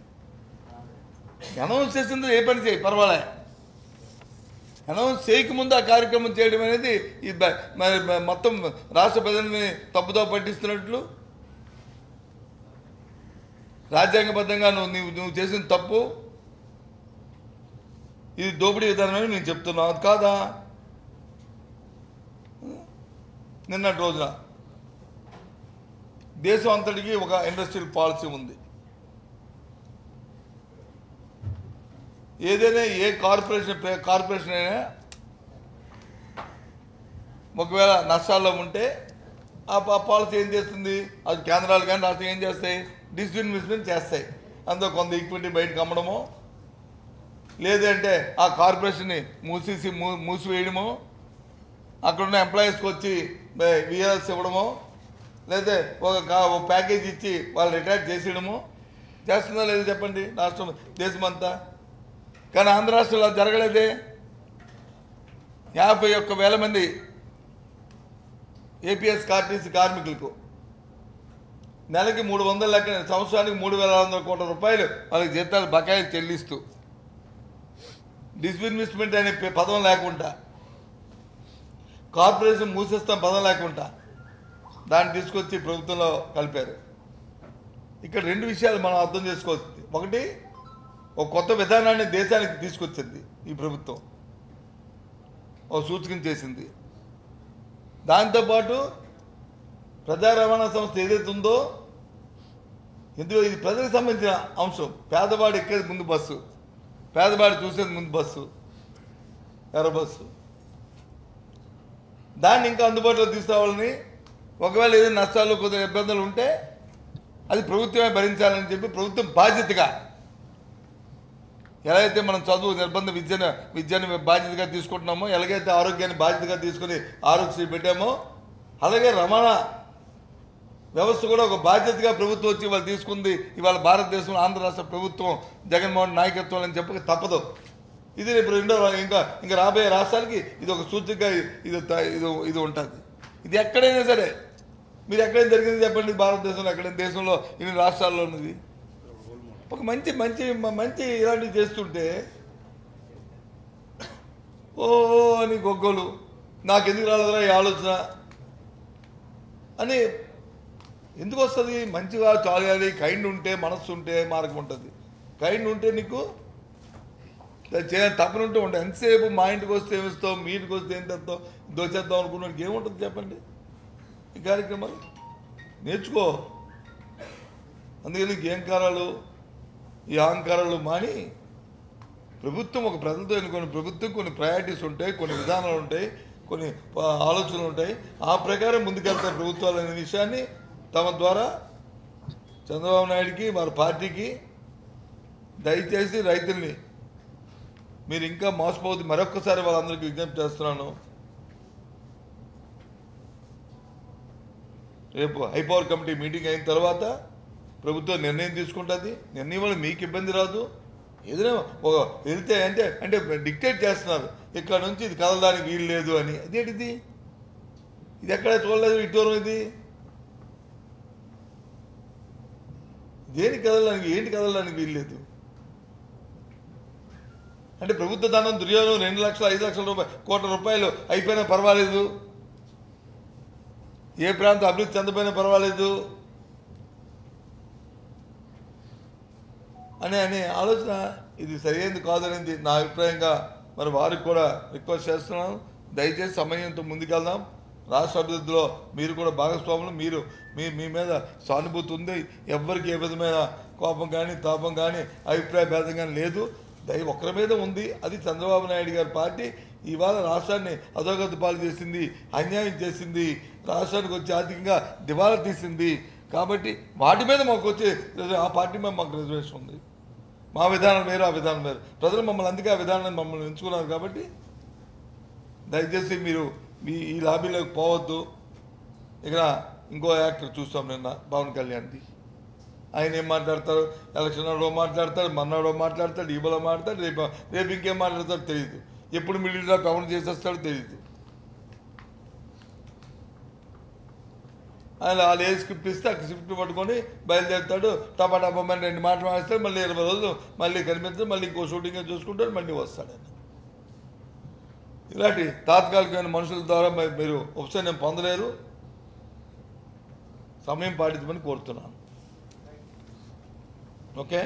అనౌన్స్ చేసింది ఏ పని చేయి పర్వాలే అనౌన్స్ చేయకముందు ఆ కార్యక్రమం చేయడం అనేది ఈ బ- మరి మ- మొత్తం రాష్ట్ర ప్రజల్ని తప్పుదో పట్టిస్తున్నట్లు రాజ్యాంగబద్ధంగా నువ్వు నువ్వు నువ్వు చేసిన తప్పు ఇది దోపిడీ విధానమని నేను చెప్తున్నాను అది కాదా నిన్నటి రోజున దేశం అంతటికి ఒక ఇండస్ట్రియల్ పాలసీ ఉంది ఏదైనా ఏ కార్పొరేషన్ ప్ర- కార్పొరేషన్ అయినా ఒకవేళ నష్టాల్లో ఉంటే ఆ పా- పాలసీ ఏం చేస్తుంది అది కేంద్రాలు కానీ రాష్ట్రం ఏం చేస్తాయి డిస్ఇన్వెస్ట్మెంట్ చేస్తాయి అందులో కొంత ఈక్విటీ బయటకు అమ్మడమో లేదంటే ఆ కార్పొరేషన్ని మూసేసి మూ మూసివేయడమో అక్కడున్న ఎంప్లాయీస్కి వచ్చి విఆర్ఎస్ ఇవ్వడమో లేదా ఒక కా- ఒక ప్యాకేజ్ ఇచ్చి వాళ్ళు రిటైర్ చేసేయడమో చేస్తుందా లేదో చెప్పండి రాష్ట్రం దేశమంతా కానీ ఆంధ్ర రాష్ట్రంలో అది జరగలేదే యాభై ఒక్క వేల మంది ఏపీఎస్ కార్టీసీ కార్మికులకు నెలకి మూడు వందల లెక్క సంవత్సరానికి మూడు వేల ఆరు వందల కోట్ల రూపాయలు వాళ్ళకి జీతాలు బకాయిలు చెల్లిస్తూ డిస్ఇన్వెస్ట్మెంట్ అనే పే- పదం లేకుండా కార్పొరేషన్ మూసేస్తాం పదం లేకుండా దాన్ని తీసుకొచ్చి ప్రభుత్వంలో కలిపారు ఇక్కడ రెండు విషయాలు మనం అర్థం చేసుకోవచ్చు ఒకటి ఒక కొత్త విధానాన్ని దేశానికి తీసుకొచ్చింది ఈ ప్రభుత్వం ఒక సూచన చేసింది దాంతోపాటు ప్రజా రవాణా సంస్థ ఏదైతే ఉందో ఎందుకు ఇది ప్రజలకు సంబంధించిన అంశం పేదవాడు ఎక్కేది ముందు బస్సు పేదవాడు చూసేది ముందు బస్సు ఎర్ర బస్సు దాన్ని ఇంకా అందుబాటులో తీసుకురావాలని ఒకవేళ ఏదైనా నష్టాలు కొద్దిగా ఇబ్బందులు ఉంటే అది ప్రభుత్వమే భరించాలని చెప్పి ప్రభుత్వం బాధ్యతగా ఎలా అయితే మనం చదువు నిర్బంధ విద్యను విద్యను బాధ్యతగా తీసుకుంటున్నామో ఎలాగైతే ఆరోగ్యాన్ని బాధ్యతగా తీసుకుని ఆరోగ్యశ్రీ పెట్టామో అలాగే రవాణా వ్యవస్థ కూడా ఒక బాధ్యతగా ప్రభుత్వం వచ్చి వాళ్ళు తీసుకుంది ఇవాళ భారతదేశంలో ఆంధ్ర రాష్ట్ర ప్రభుత్వం జగన్మోహన్ నాయకత్వం అని చెప్పక తప్పదు ఇది రేపు రెండో రా- ఇంకా ఇంకా రాబోయే రాష్ట్రాలకి ఇది ఒక సూచికగా ఇది త- ఇది ఇది ఉంటుంది ఇది ఎక్కడైనా సరే మీరు ఎక్కడైనా జరిగింది చెప్పండి భారతదేశంలో ఎక్కడైనా దేశంలో ఇన్ని రాష్ట్రాల్లో ఉన్నది ఒక మంచి మంచి మ- మంచి ఇలాంటివి చేస్తుంటే ఓ అని గొగ్గలు నాకు ఎందుకు రాలేదురా ఈ ఆలోచన అని ఎందుకు వస్తుంది మంచిగా చాలాలి కైండ్ ఉంటే మనస్సు ఉంటే మార్గం ఉంటుంది కైండ్ ఉంటే నీకు చేయాలి తప్పనుంటూ ఉంటాయి ఎంతసేపు మా ఇంటికి వస్తే ఏమిస్తాం మీ ఇంటికి వస్తే ఏం తెస్తాం దోచేద్దాం అనుకున్నాడు ఏముంటుంది చెప్పండి ఈ కార్యక్రమాలు నేర్చుకో అందుకని ఈ అహంకారాలు ఈ అహంకారాలు మాని ప్రభుత్వం ఒక ప్రజలతో ఎన్నుకున్న ప్రభుత్వం కొన్ని ప్రయారిటీస్ ఉంటాయి కొన్ని విధానాలు ఉంటాయి కొన్ని ఆ, ఆలోచనలు ఉంటాయి ఆ ప్రకారం ముందుకెళ్తాయి ప్రభుత్వాలు అనే విషయాన్ని తమ ద్వారా చంద్రబాబు నాయుడికి వారి పార్టీకి దయచేసి రైతుల్ని మీరు ఇంకా మోసపోవద్దు మరొక్కసారి వాళ్ళందరికీ విజ్ఞప్తి చేస్తున్నాను రేపు హైపవర్ కమిటీ మీటింగ్ అయిన తర్వాత ప్రభుత్వం నిర్ణయం తీసుకుంటుంది నిర్ణయం వల్ల మీకు ఇబ్బంది రాదు ఏదైనా ఒక వెళ్తే అంటే అంటే డిక్టేట్ చేస్తున్నారు ఇక్కడ నుంచి ఇది కదలడానికి వీలు లేదు అని అదేంటిది ఇది ఎక్కడ చూడలేదు ఇటూరం ఇది దేనికి కదలడానికి ఏంటి కదలడానికి వీలు లేదు అంటే ప్రభుత్వ ధనం దుర్యోగం రెండు లక్షల ఐదు లక్షల రూపాయలు కోట్ల రూపాయలు అయిపోయినా పర్వాలేదు ఏ ప్రాంతం అభివృద్ధి చెందపోయినా పర్వాలేదు అనే అనే ఆలోచన ఇది సరైనది కాదనేది నా అభిప్రాయంగా మరి వారికి కూడా రిక్వెస్ట్ చేస్తున్నాను దయచేసి సమయంతో ముందుకెళ్దాం రాష్ట్ర అభివృద్ధిలో మీరు కూడా భాగస్వాములు మీరు మీ మీ మీద సానుభూతి ఉంది ఎవ్వరికి ఏ విధమైన కోపం కానీ తాపం కానీ అభిప్రాయ భేదం కానీ లేదు దయ ఒక్కరి మీద ఉంది అది చంద్రబాబు నాయుడు గారి పార్టీ ఇవాళ రాష్ట్రాన్ని అధోగతి పాలు చేసింది అన్యాయం చేసింది రాష్ట్రానికి వచ్చి ఆర్థికంగా దివాలా తీసింది కాబట్టి వాటి మీద మాకు వచ్చే ఆ పార్టీ మీద మాకు రిజర్వేషన్ ఉంది మా విధానం వేరు ఆ విధానం వేరు ప్రజలు మమ్మల్ని అందుకే ఆ విధానాన్ని మమ్మల్ని ఎంచుకున్నారు కాబట్టి దయచేసి మీరు మీ ఈ లాబీలోకి పోవద్దు ఇక్కడ ఇంకో యాక్టర్ చూస్తాం నిన్న పవన్ కళ్యాణ్ది ఆయన ఏం మాట్లాడతారు ఎలక్షన్ నాడో మాట్లాడతాడు మన్నాడో మాట్లాడతాడు ఈబలో మాట్లాడతాడు రేపు రేపు ఇంకేం మాట్లాడతాడో తెలియదు ఎప్పుడు మిడిల్ డ్రాప్ ఎవరు చేసేస్తాడో తెలియదు ఆయన వాళ్ళు ఏ స్క్రిప్ట్ ఇస్తే ఆ స్క్రిప్ట్ పట్టుకొని బయలుదేరుతాడు టపా టపా రెండు మాటలు మానేస్తాడు మళ్ళీ ఇరవై రోజులు మళ్ళీ కనిపిస్తాడు మళ్ళీ ఇంకో షూటింగ్ చూసుకుంటాడు మళ్ళీ వస్తాడు ఆయన ఇలాంటి తాత్కాలికమైన మనుషుల ద్వారా మరి మీరు ఉపశమనం పొందలేరు సమయం పాటించమని కోరుతున్నాను ఓకే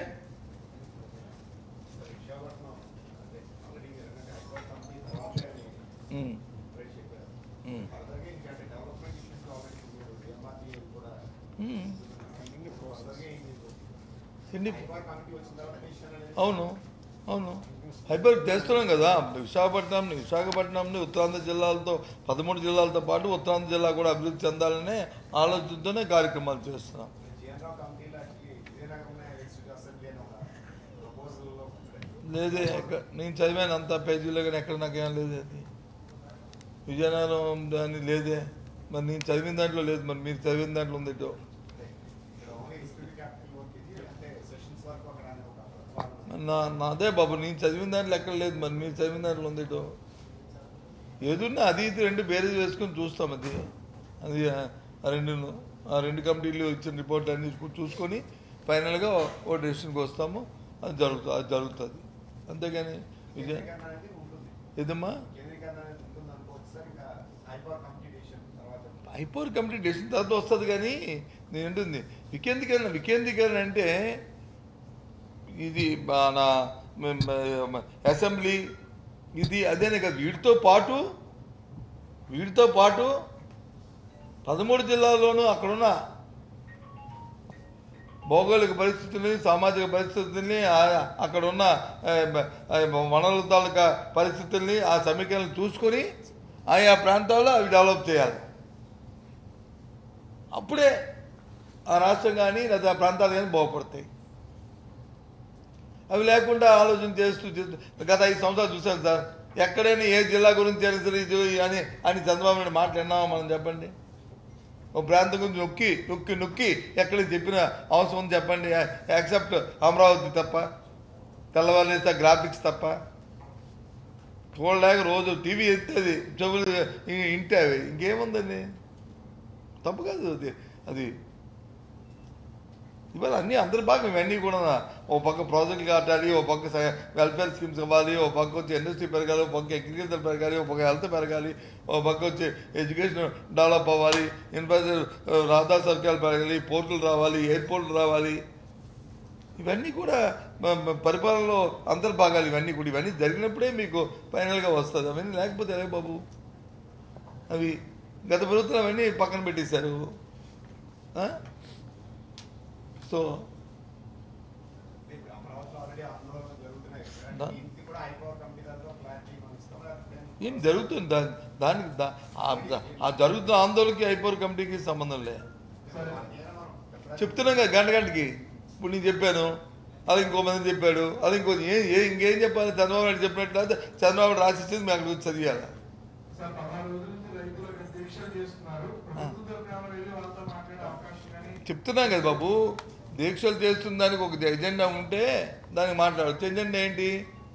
విశాఖపట్నం అంటే ఆల్రెడీ మీరు అన్నట్టు హైకోర్టు కంపెనీ తర్వాత ఉమ్, రైట్ చెప్పారు ఉమ్, ఫర్దర్గా ఇంకా అంటే డెవలప్మెంట్ ఇష్యూస్ కాబట్టి మీరు ఎంఆర్టీ కూడా ఉమ్. ఫర్దర్గా ఏం లేదు ఎన్ని హైకోర్టు కమిటీ వచ్చిన తర్వాత డిసిషన్ అనేది అవును అవును హైపర్ చేస్తున్నాం కదా విశాఖపట్నం విశాఖపట్నంని ఉత్తరాంధ్ర జిల్లాలతో పదమూడు జిల్లాలతో పాటు ఉత్తరాంధ్ర జిల్లా కూడా అభివృద్ధి చెందాలనే ఆలోచనతోనే కార్యక్రమాలు చేస్తున్నాం జిఎన్రావు కమిటీలో యాక్చువల్లీ విజయనగరం ఎగ్జిక్యూటివ్ అసెంబ్లీ అని ఒక ప్రపోజల్లో లేదే ఎక్క- నేను చదివాను అంత పేజీలో కానీ ఎక్కడ నాకేం లేదు అది విజయనగరం దాని లేదే మరి నేను చదివిన దాంట్లో లేదు మరి మీరు చదివిన దాంట్లో ఉంది ఇటో ఓన్లీ ఎగ్జిక్యూటివ్ క్యాపిటల్ వర్క్ ఇది అంటే సెషన్స్ వరకు అక్కడ అని ఒక ప్రతిపాదన మరి నా నాదే బాబు నేను చదివిన దాంట్లో ఎక్కడ లేదు మరి మీరు చదివిన దాంట్లో ఉంది ఇటో ఏదున్నా అది ఇది రెండు బేరేజ్ వేసుకొని చూస్తాం అది అది ఆ ఆ రెండును ఆ రెండు కమిటీలు ఇచ్చిన రిపోర్ట్ అన్ని చూ- చూసుకొని ఫైనల్గా ఓ డెసిషన్కి వస్తాము అది జరుగుతుంది అది జరుగుతుంది అంతేగాని విజయ కేంద్రీకరణ అనేది ఉంటుంది ఏదమ్మా కేంద్రీకరణ అనేది ఉంటుంది అనుకోవచ్చు సార్ ఇంకా హైకోర్టు కమిటీ డిసిషన్ తర్వాత హైపవర్ కమిటీ డెసిషన్ తర్వాత వస్తుంది కానీ నేను ఉంటుంది వికేంద్రీకరణ వికేంద్రీకరణ అంటే ఇది మన మ- మ- అసెంబ్లీ ఇది అదేనే కదా వీటితో పాటు వీటితో పాటు పదమూడు జిల్లాల్లోనూ అక్కడున్న భౌగోళిక పరిస్థితుల్ని సామాజిక పరిస్థితుల్ని ఆ- అక్కడున్న ఆ, ఆ, వనరుల తాలూకా పరిస్థితుల్ని ఆ సమీకరణలు చూసుకొని ఆయా ప్రాంతాల్లో అవి డెవలప్ చేయాలి అప్పుడే ఆ రాష్ట్రం కానీ లేదా ఆ ప్రాంతాలు కానీ బాగుపడతాయి అవి లేకుండా ఆలోచన చేస్తూ చేస్తూ గత ఐదు సంవత్సరాలు చూసాను సార్ ఎక్కడైనా ఏ జిల్లా గురించి అయినా సరే ఇది అని అని చంద్రబాబు నాయుడు మాట్లాడినామా మనం చెప్పండి ఒక ప్రాంతం గురించి నొక్కి నొక్కి నొక్కి ఎక్కడ చెప్పిన అవసరం ఉంది చెప్పండి యాక్సెప్ట్ అమరావతి తప్ప తెల్లవారు గ్రాఫిక్స్ తప్ప చూడలేక రోజు టీవీ ఎత్తేది చెవులు ఇ- ఇంటే అవి ఇంకేముందండి తప్పు కాదు అది అది ఇవాళ అన్నీ అందరి భాగం ఇవన్నీ కూడా ఓ పక్క ప్రాజెక్టులు కట్టాలి ఓ పక్క స- వెల్ఫేర్ స్కీమ్స్ ఇవ్వాలి ఓ పక్క వచ్చి ఇండస్ట్రీ పెరగాలి ఓ పక్క అగ్రికల్చర్ పెరగాలి ఓ పక్క హెల్త్ పెరగాలి ఓ పక్క వచ్చి ఎడ్యుకేషన్ డెవలప్ అవ్వాలి ఇన్ఫ్రాస్ట్రక్చర్ రహదారి సౌకర్యాలు పెరగాలి పోర్టులు రావాలి ఎయిర్పోర్ట్లు రావాలి ఇవన్నీ కూడా మ- మ- పరిపాలనలో అంతర్భాగాలు ఇవన్నీ కూడా ఇవన్నీ జరిగినప్పుడే మీకు ఫైనల్గా వస్తుంది అవన్నీ లేకపోతే ఎలా బాబు అవి గత ప్రభుత్వం అవన్నీ పక్కన పెట్టేశారు ఆ? సో ఇప్పుడు అమరావతిలో ఆల్రెడీ ఆందోళన జరుగుతున్నాయి దా- దీనికి కూడా హైపవర్ కమిటీ తరఫున క్లారిటీ మనం ఇస్తాం లేకపోతే ఏం జరుగుతుంది దా- దానికి దా- ఆ- ఆ జరుగుతున్న ఆందోళనకి ఐపవర్ కమిటీకి సంబంధం లే చెప్తున్నాం కదా గంట గంటకి ఇప్పుడు నేను చెప్పాను అది ఇంకో మంది చెప్పాడు అది ఇంకో ఏ ఏ ఇంకేం చెప్పాలి చంద్రబాబు నాయుడు చెప్పినట్లు అయితే చంద్రబాబు నాయుడు రాసిచ్చింది మేము అక్కడ చదివాలి సార్ పదహారు రోజుల నుంచి రైతులు దీక్షలు చేస్తున్నారు ప్రభుత్వం తరఫున ఏమైనా వెళ్ళి వాళ్ళతో మాట్లాడే అవకాశం కానీ చెప్తున్నాం కదా బాబు దీక్షలు చేస్తున్న దానికి ఒక ఎజెండా ఉంటే దానికి మాట్లాడచ్చు ఎజెండా ఏంటి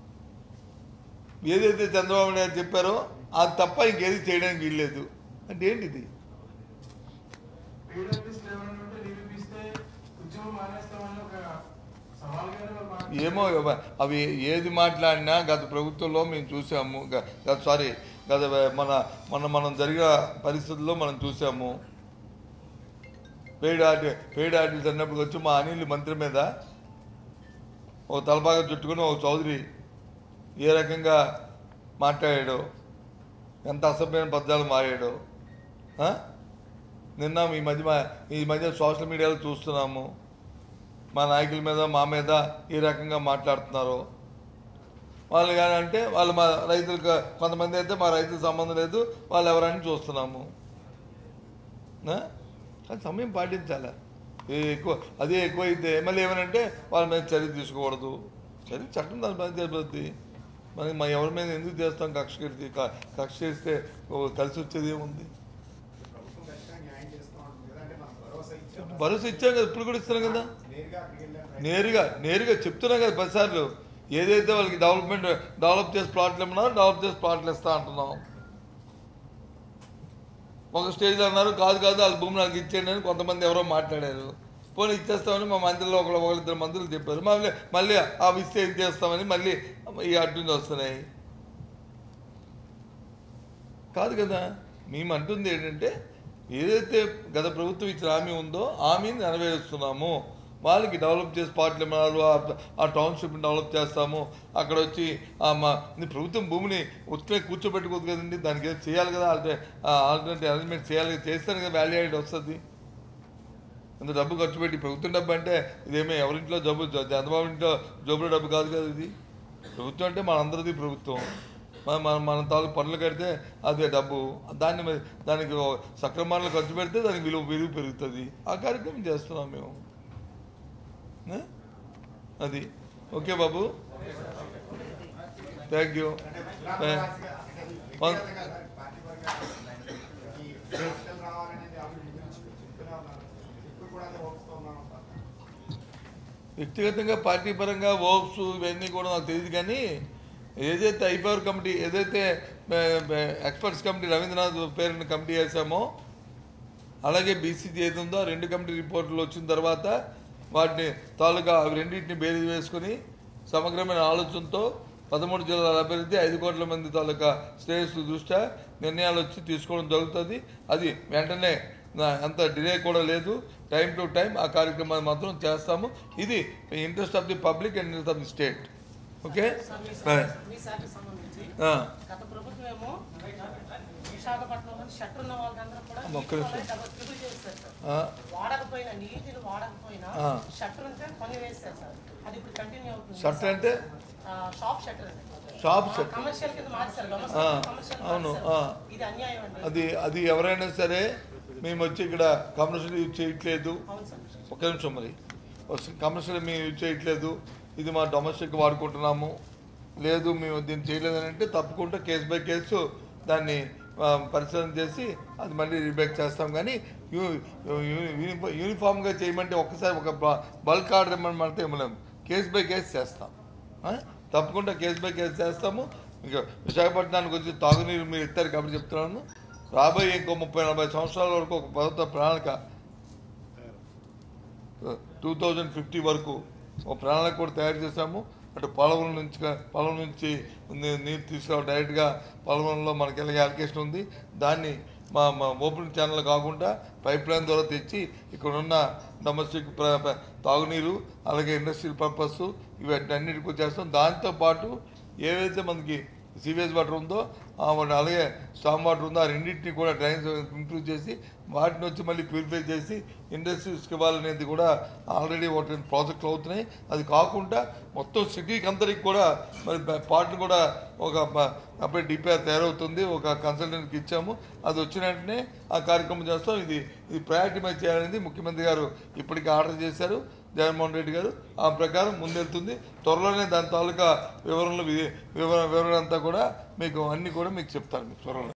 ఏదైతే చంద్రబాబు నాయుడు చెప్పారో అది తప్ప ఇంకేది చేయడానికి వీల్లేదు అంటే ఏంటిది పీడబ్ల్యూస్ ఎవరైనా ఉంటే నిరూపిస్తే ఉద్యోగం మానేస్తామని ఒక సవాల్గానే వాళ్ళు మాట్లాడుతున్నారు. ఏమో ఇవ్వ- అవి ఏది మాట్లాడినా గత ప్రభుత్వంలో మేము చూసాము గ- గత సారీ గత మన మన మనం జరిగిన పరిస్థితుల్లో మనం చూసాము పెయిడ్ ఆర్టి పెయిడ్ ఆర్టిస్ట్ అన్నప్పుడు వచ్చి మా అనిల్ మంత్రి మీద ఒక తలపాగా చుట్టుకుని ఒక చౌదరి ఏ రకంగా మాట్లాడాడు ఎంత అసభ్యమైన పద్యాలు మారాడు ఆ? నిన్న ఈ మధ్య మా- ఈ మధ్య సోషల్ మీడియాలో చూస్తున్నాము మా నాయకుల మీద మా మీద ఈ రకంగా మాట్లాడుతున్నారు వాళ్ళు కానీ అంటే వాళ్ళు మా రైతులకు కొంతమంది అయితే మా రైతులకు సంబంధం లేదు వాళ్ళు ఎవరని చూస్తున్నాము ఆ? కానీ సమయం పాటించాలి ఏ ఎక్కువ అదే ఎక్కువ అయితే మళ్ళీ ఏమనంటే వాళ్ళ మీద చర్య తీసుకోకూడదు చర్య చట్టం దాని పని జరిపోద్ది మరి మా ఎవరి మీద ఎందుకు చేస్తాం కక్ష కడితే కక్ష చేస్తే ఓ కలిసి వచ్చేది ఏముంది ప్రభుత్వం ఖచ్చితంగా న్యాయం చేస్తాం అంటుంది కదా అంటే మనం భరోసా ఇచ్చాం భరోసా ఇచ్చాం కదా ఇప్పుడు కూడా ఇస్తున్నాం కదా నేరుగా అక్కడికి వెళ్ళాం నేరుగా నేరుగా చెప్తున్నా కదా పదిసార్లు ఏదైతే వాళ్ళకి డెవలప్మెంట్ డెవలప్ చేసి ప్లాట్లు ఇమ్మన్నా డెవలప్ చేసి ప్లాట్లు ఇస్తా అంటున్నాం ఒక స్టేజ్లో అన్నారు కాదు కాదు వాళ్ళ భూమి నాకు ఇచ్చేయండి అని కొంతమంది ఎవరో మాట్లాడారు పోనీ ఇచ్చేస్తామని మా మంత్రులు ఒకళ్ళు ఒకరిద్దరు మంత్రులు చెప్పారు మళ్ళీ మళ్ళీ అవి ఇస్తే ఇచ్చేస్తామని మళ్ళీ ఈ అడ్డుంది వస్తున్నాయి కాదు కదా మేము అంటుంది ఏంటంటే ఏదైతే గత ప్రభుత్వం ఇచ్చిన హామీ ఉందో హామీని నెరవేరుస్తున్నాము వాళ్ళకి డెవలప్ చేసి పాటలు ఇమ్మన్నారు ఆ- ఆ టౌన్షిప్ని డెవలప్ చేస్తాము అక్కడ వచ్చి ఆ మా ఇది ప్రభుత్వం భూమిని ఉత్తే కూర్చోబెట్టుకోదు కదండి దానికి ఏదో చేయాలి కదా ఆల్టర్ ఆల్టర్నేటివ్ అరేంజ్మెంట్ చేయాలి చేస్తేనే కదా వాల్యూ యాడ్ వస్తుంది ఇంత డబ్బు ఖర్చు పెట్టి ప్రభుత్వం డబ్బు అంటే ఇదేమో ఎవరింట్లో జబ్బు జ- చంద్రబాబు ఇంట్లో జబ్బుల డబ్బు కాదు కదా ఇది ప్రభుత్వం అంటే మనందరిది ప్రభుత్వం మన మన మన తాలూకు పనులు కడితే అదే డబ్బు దాన్ని మరి దానికి ఓ సక్రమాలను ఖర్చు పెడితే దానికి విలువ విలువ పెరుగుతుంది ఆ కార్యక్రమం చేస్తున్నాం మేము ఏ? అది ఓకే బాబు థ్యాంక్ యూ పార్టీ పరంగా ఈ ఎన్నికలు రావాలనేది ఆల్రెడీ గురించి చెప్తూనే ఉన్నారు ఇప్పుడు కూడా అదే హోప్స్తో ఉన్నాం వ్యక్తిగతంగా పార్టీ పరంగా ఓప్స్ ఇవన్నీ కూడా నాకు తెలియదు కానీ ఏదైతే ఐపవర్ కమిటీ ఏదైతే ఎక్స్పర్ట్స్ కమిటీ రవీంద్రనాథ్ పేరున కమిటీ వేసామో అలాగే బీసీజీ ఏది ఉందో ఆ రెండు కమిటీ రిపోర్టులు వచ్చిన తర్వాత వాటిని తాలూకా అవి రెండింటిని బేరీ వేసుకుని సమగ్రమైన ఆలోచనతో పదమూడు జిల్లాల అభివృద్ధి ఐదు కోట్ల మంది తాలూకా శ్రేయస్సు దృష్ట్యా నిర్ణయాలు వచ్చి తీసుకోవడం జరుగుతుంది అది వెంటనే నా- అంత డిలే కూడా లేదు టైం టు టైం ఆ కార్యక్రమాన్ని మాత్రం చేస్తాము ఇది interest of the public and interest of the state okay sir, మీ బాయ్. శాఖ- మీ శాఖకు సంబంధించి ఆ. గత ప్రభుత్వం ఏమో విశాఖపట్నంలో షట్టర్ ఉన్న వాళ్ళందరూ కూడా అమ్మ, ఒక్క నిమిషం. డబుల్ ట్రిపుల్ చేస్తారు సార్ ఆ, వాడకపోయినా నీటిని వాడకపోయినా ఆ. షట్టర్ ఉంటే పని వేస్తారు సార్ అది ఇప్పుడు కంటిన్యూ అవుతుంది షట్టర్ అంటే? ఆ, షాప్ షట్టర్ అండి షాప్ ఆ, షట్టర్. కమర్షియల్ కింద మార్చారు ఆ, కమర్షియల్ కమర్షియల్ అవును, మార్చారు. ఆ. ఇది అన్యాయం అండి అది అది ఎవరైనా సరే మేము వచ్చి ఇక్కడ కమర్షియల్ యూజ్ చేయట్లేదు అవును సార్ ఒక నిమిషం మరి కమర్షియల్ మేము యూజ్ చేయట్లేదు ఇది మా డొమెస్టిక్ వాడుకుంటున్నాము లేదు మేము దీన్ని చేయలేదని అంటే తప్పకుండా కేసు బై కేసు దాన్ని ఆ, పరిశీలన చేసి అది మళ్ళీ రిబేక్ చేస్తాం కానీ యూ యూ- యూనిఫా- యూనిఫామ్గా చేయమంటే ఒక్కసారి ఒక బ- బల్క్ ఆర్డర్ ఇవ్వమంటే ఇవ్వలేము కేసు బై కేసు చేస్తాం ఆ? తప్పకుండా కేసు బై కేసు చేస్తాము ఇంకా విశాఖపట్నానికి వచ్చి తాగునీరు మీరు ఇస్తారు కాబట్టి చెప్తున్నాను రాబోయే ఇంకో ముప్పై నలభై సంవత్సరాల వరకు ఒక ప్రభుత్వ ప్రణాళిక టూ థౌజండ్ ఫిఫ్టీ వరకు ఒక ప్రణాళిక కూడా తయారు చేశాము అటు పొలవల నుంచి కా- పొలం నుంచి నీ- నీరు తీసుకురావడం డైరెక్ట్గా పొలంలో మనకి ఎలాగే అలొకేషన్ ఉంది దాన్ని మా మా ఓపెన్ ఛానల్ కాకుండా పైప్ లైన్ ద్వారా తెచ్చి ఇక్కడ ఉన్న డొమెస్టిక్ ప్ర- ప్ర- తాగునీరు అలాగే ఇండస్ట్రియల్ పర్పస్ ఇవన్నిటికీ చేస్తాం దాంతోపాటు ఏవైతే మనకి సీవేజ్ వాటర్ ఉందో ఆ వాటి అలాగే స్టామ్ వాటర్ ఉందో ఆ రెండింటిని కూడా డ్రైన్స్ ఇంప్రూవ్ చేసి వాటిని వచ్చి మళ్ళీ ప్యూరిఫై చేసి ఇండస్ట్రీస్కి ఇవ్వాలనేది కూడా ఆల్రెడీ వాటి ప్రాజెక్టులు అవుతున్నాయి అది కాకుండా మొత్తం సిటీకి అందరికి కూడా మరి పార్ట్ని కూడా ఒక ప- అప్పుడే డిపిఆర్ తయారవుతుంది ఒక కన్సల్టెంట్కి ఇచ్చాము అది వచ్చిన వెంటనే ఆ కార్యక్రమం చేస్తాం ఇది ఇది ప్రయారిటీమైజ్ చేయాలనేది ముఖ్యమంత్రి గారు ఇప్పటికీ ఆర్డర్ చేశారు జగన్మోహన్ రెడ్డి గారు ఆ ప్రకారం ముందెళ్తుంది త్వరలోనే దాని తాలూకా వివరణలు వి- వివరణ వివరణ అంతా కూడా మీకు అన్ని కూడా మీకు చెప్తాను మీకు త్వరలో